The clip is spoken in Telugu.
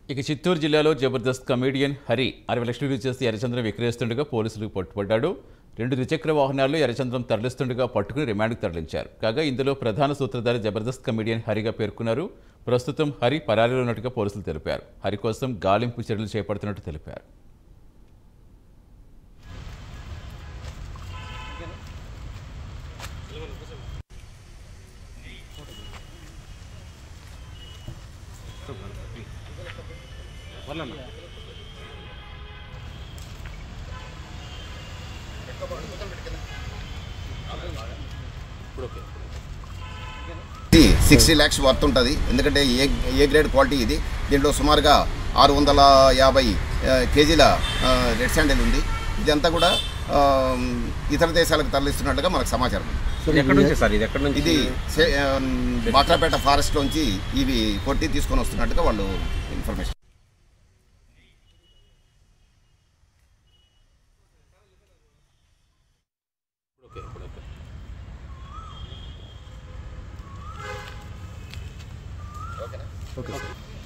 ఇక చిత్తూరు జిల్లాలో జబర్దస్త్ కమేడియన్ హరి అరవై లక్షలు విలువ చేసి ఎర్రచంద్రం విక్రయిస్తుండగా పోలీసులకు పట్టుబడ్డాడు రెండు ద్విచక్ర వాహనాల్లో ఎర్రచంద్రం తరలిస్తుండగా పట్టుకుని రిమాండ్కు తరలించారు కాగా ఇందులో ప్రధాన సూత్రధారి జబర్దస్త్ కమేడియన్ హరిగా పేర్కొన్నారు ప్రస్తుతం హరి పరారీలో ఉన్నట్టుగా పోలీసులు తెలిపారు హరి కోసం గాలింపు చర్యలు చేపడుతున్నట్టు తెలిపారు ఇది సిక్స్టీ ల్యాక్స్ వర్త్ ఉంటుంది ఎందుకంటే ఏ ఏ గ్రేడ్ క్వాలిటీ ఇది దీంట్లో సుమారుగా ఆరు వందల యాభై ఆ, కేజీల ఆ, రెడ్ శాండిల్ ఉంది ఇదంతా కూడా ఆ, ఇతర దేశాలకు తరలిస్తున్నట్టుగా మనకు సమాచారం ఉంది. ఇది ఎక్కడి నుంచి సార్ ఇది ఎక్కడి నుంచి ఇది సే- ఆ, బాట్రాపేట ఫారెస్ట్లోంచి ఇవి కొట్టి తీసుకొని వస్తున్నట్టుగా వాళ్ళు ఇన్ఫర్మేషన్ ఓకే సార్